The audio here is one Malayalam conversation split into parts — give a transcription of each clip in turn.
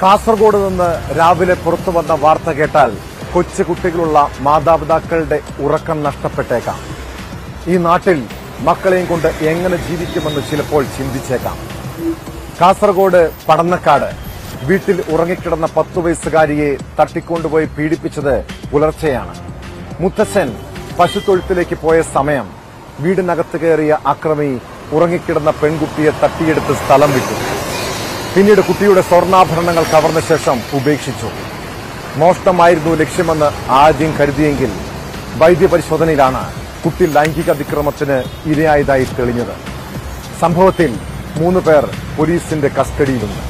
കാസർഗോഡ് നിന്ന് രാവിലെ പുറത്തു വന്ന വാർത്ത കേട്ടാൽ കൊച്ചു കുട്ടികളുള്ള മാതാപിതാക്കളുടെ ഉറക്കം നഷ്ടപ്പെട്ടേക്കാം ഈ നാട്ടിൽ മക്കളെയും കൊണ്ട് എങ്ങനെ ജീവിക്കുമെന്ന് ചിലപ്പോൾ ചിന്തിച്ചേക്കാം കാസർഗോഡ് പടന്നക്കാട് വീട്ടിൽ ഉറങ്ങിക്കിടന്ന പത്തു വയസ്സുകാരിയെ തട്ടിക്കൊണ്ടുപോയി പീഡിപ്പിച്ചത് പുലർച്ചെയാണ് മുത്തച്ഛൻ പശുത്തൊഴുത്തിലേക്ക് പോയ സമയം വീടിനകത്ത് കയറിയ അക്രമി ഉറങ്ങിക്കിടന്ന പെൺകുട്ടിയെ തട്ടിയെടുത്ത് സ്ഥലം വിട്ടു പിന്നീട് കുട്ടിയുടെ സ്വർണ്ണാഭരണങ്ങൾ കവർന്ന ശേഷം ഉപേക്ഷിച്ചു മോഷണമായിരുന്നു ലക്ഷ്യമെന്ന് ആദ്യം കരുതിയെങ്കിൽ വൈദ്യപരിശോധനയിലാണ് കുട്ടി ലൈംഗിക അതിക്രമത്തിന് ഇരയായതായി തെളിഞ്ഞത് സംഭവത്തിൽ മൂന്ന് പേർ പോലീസിന്റെ കസ്റ്റഡിയിലുണ്ട്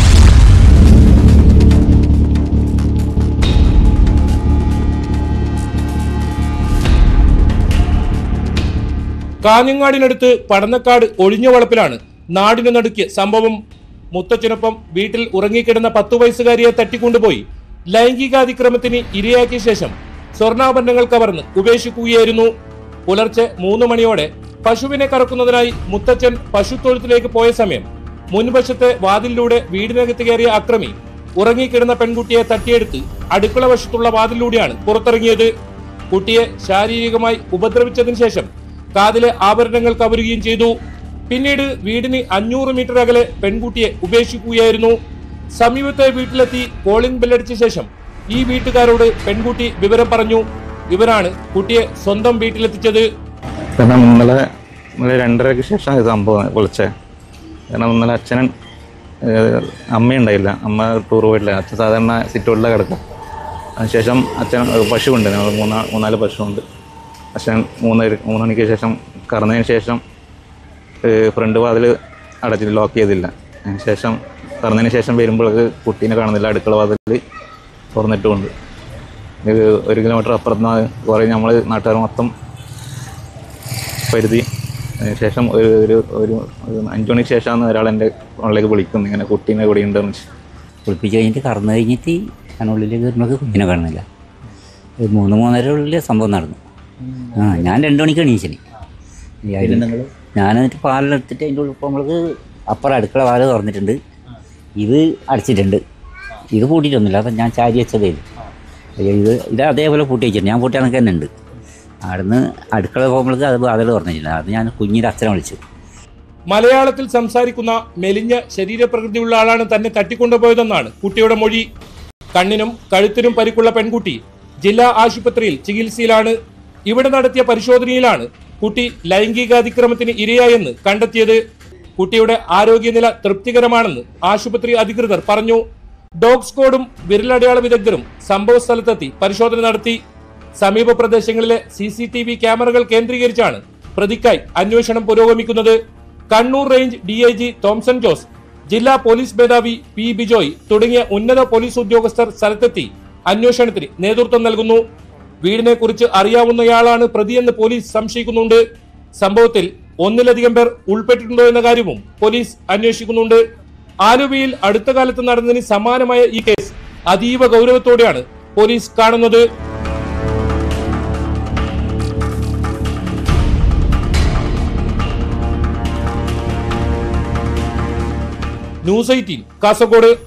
കാഞ്ഞങ്ങാടിനടുത്ത് പടന്നക്കാട് ഒഴിഞ്ഞ വളപ്പിലാണ് നാടിനു നടുക്കിയ സംഭവം മുത്തച്ഛനൊപ്പം വീട്ടിൽ ഉറങ്ങിക്കിടന്ന പത്തു വയസ്സുകാരിയെ തട്ടിക്കൊണ്ടുപോയി ലൈംഗികാതിക്രമത്തിന് ഇരയാക്കിയ ശേഷം സ്വർണ്ണാഭരണങ്ങൾ കവർന്ന് ഉപേക്ഷിക്കുകയായിരുന്നു പുലർച്ചെ മൂന്ന് മണിയോടെ പശുവിനെ കറക്കുന്നതിനായി മുത്തച്ഛൻ പശുത്തൊഴുത്തിലേക്ക് പോയ സമയം മുൻവശത്തെ വാതിലിലൂടെ വീടിനകത്ത് കയറിയ അക്രമി ഉറങ്ങിക്കിടന്ന പെൺകുട്ടിയെ തട്ടിയെടുത്ത് അടുക്കള വശത്തുള്ള വാതിലിലൂടെയാണ് പുറത്തിറങ്ങിയത് കുട്ടിയെ ശാരീരികമായി ഉപദ്രവിച്ചതിനു ശേഷം കാതിലെ ആഭരണങ്ങൾ കവരുകയും ചെയ്തു പിന്നീട് വീടിന് അഞ്ഞൂറ് മീറ്റർ അകലെ പെൺകുട്ടിയെ ഉപേക്ഷിക്കുകയായിരുന്നു സമീപത്തെ വീട്ടിലെത്തി കോളിംഗ് ബെല്ലടിച്ച ശേഷം ഈ വീട്ടുകാരോട് പെൺകുട്ടി വിവരം പറഞ്ഞു ഇവരാണ് കുട്ടിയെ സ്വന്തം വീട്ടിലെത്തിച്ചത് കാരണം ഇന്നലെ ഇന്നലെ രണ്ടരയ്ക്ക് ശേഷം ഇത് സംഭവം വിളിച്ചത് കാരണം ഇന്നലെ അച്ഛനും ഏഹ്, അമ്മയുണ്ടായില്ല അമ്മ ടൂർ പോയിട്ടില്ല അച്ഛൻ സാധാരണ സിറ്റൗട്ടിലാണ് കിടക്കും അതിനുശേഷം അച്ഛൻ ഏഹ്, പശുവുണ്ട് ഞങ്ങൾ മൂന്നാ മൂന്നാല് പശുവുണ്ട് അച്ഛൻ മൂന്ന് മൂന്ന് മണിക്ക് ശേഷം കറന്നതിന് ശേഷം ഏഹ്, ഫ്രണ്ട് വാതിൽ അടച്ചിട്ട് ലോക്ക് ചെയ്തില്ല അതിന് ശേഷം കറന്നതിന് ശേഷം വരുമ്പോഴേക്ക് കുട്ടീനെ കാണുന്നില്ല അടുക്കള വാതിൽ തുറന്നിട്ടുമുണ്ട് ഇത് ഒരു കിലോമീറ്റർ അപ്പുറത്ത് കുറേ നമ്മൾ നാട്ടുകാർ മൊത്തം പരിധി അതിന് ശേഷം ഒരു ഒരു ഒരു ഒരു അഞ്ചു മണിക്ക് ശേഷമാണ് ഒരാൾ എൻ്റെ ഫോണിലേക്ക് വിളിക്കുന്നത് ഇങ്ങനെ കുട്ടീനെ കൂടി ഉണ്ടെന്ന് വെച്ച് കുളിപ്പിച്ച് കഴിഞ്ഞിട്ട് കറന്നു കഴിഞ്ഞിട്ട് അതിനുള്ളിലേക്ക് വരുമ്പോൾ കുഞ്ഞിനെ കാണുന്നില്ല ഒരു മൂന്ന് മൂന്നര ഉള്ളിൽ സംഭവം നടന്നു ആ ഞാൻ രണ്ട് മണിക്ക് എണീച്ചിന് ഞാൻ എന്നിട്ട് പാലെടുത്തിട്ട് അതിൻ്റെ ഉള്ളിൽ പോകുമ്പോൾക്ക് അപ്പുറം അടുക്കള വാല് തുറന്നിട്ടുണ്ട് ഇത് അടച്ചിട്ടുണ്ട് ഇത് പൂട്ടിയിട്ടൊന്നുമില്ല അപ്പം ഞാൻ ചാരി വെച്ചതേ ഇത്. അയ്യോ ഇത് ഇത് അതേപോലെ പൂട്ടി വെച്ചിട്ടുണ്ട് ഞാൻ പൂട്ടി കണക്ക് തന്നെ ഉണ്ട് അവിടുന്ന് അടുക്കള പോകുമ്പോഴേക്ക് അത് വാതിൽ തുറന്നിട്ടില്ല അത് ഞാൻ കുഞ്ഞിൻ്റെ അച്ഛനെ വിളിച്ചു മലയാളത്തിൽ സംസാരിക്കുന്ന മെലിഞ്ഞ ശരീരപ്രകൃതിയുള്ള ആളാണ് തന്നെ തട്ടിക്കൊണ്ടുപോയതെന്നാണ് കുട്ടിയുടെ മൊഴി കണ്ണിനും കഴുത്തിനും പരിക്കുള്ള പെൺകുട്ടി ജില്ലാ ആശുപത്രിയിൽ ചികിത്സയിലാണ് ഇവിടെ നടത്തിയ പരിശോധനയിലാണ് കുട്ടി ലൈംഗികാതിക്രമത്തിന് ഇരയായെന്ന് കണ്ടെത്തിയത് കുട്ടിയുടെ ആരോഗ്യനില തൃപ്തികരമാണെന്ന് ആശുപത്രി അധികൃതർ പറഞ്ഞു ഡോഗ് സ്ക്വാഡും വിരലടയാള വിദഗ്ധരും സംഭവ സ്ഥലത്തെത്തി പരിശോധന നടത്തി സമീപ പ്രദേശങ്ങളിലെ സി സി ടി വി ക്യാമറകൾ കേന്ദ്രീകരിച്ചാണ് പ്രതിക്കായി അന്വേഷണം പുരോഗമിക്കുന്നത് Kannur range D I G Thomson Jose ജില്ലാ പോലീസ് മേധാവി പി ബിജോയ് തുടങ്ങിയ ഉന്നത പോലീസ് ഉദ്യോഗസ്ഥർ സ്ഥലത്തെത്തി അന്വേഷണത്തിന് നേതൃത്വം നൽകുന്നു വീടിനെ കുറിച്ച് അറിയാവുന്നയാളാണ് പ്രതിയെന്ന് പോലീസ് സംശയിക്കുന്നുണ്ട് സംഭവത്തിൽ ഒന്നിലധികം പേർ ഉൾപ്പെട്ടിട്ടുണ്ടോ എന്ന കാര്യവും പോലീസ് അന്വേഷിക്കുന്നുണ്ട് ആലുവയിൽ അടുത്ത കാലത്ത് നടന്നതിന് സമാനമായ ഈ കേസ് അതീവ ഗൗരവത്തോടെയാണ് പോലീസ് കാണുന്നത് ന്യൂസ് എയ്റ്റീൻ കാസർഗോഡ്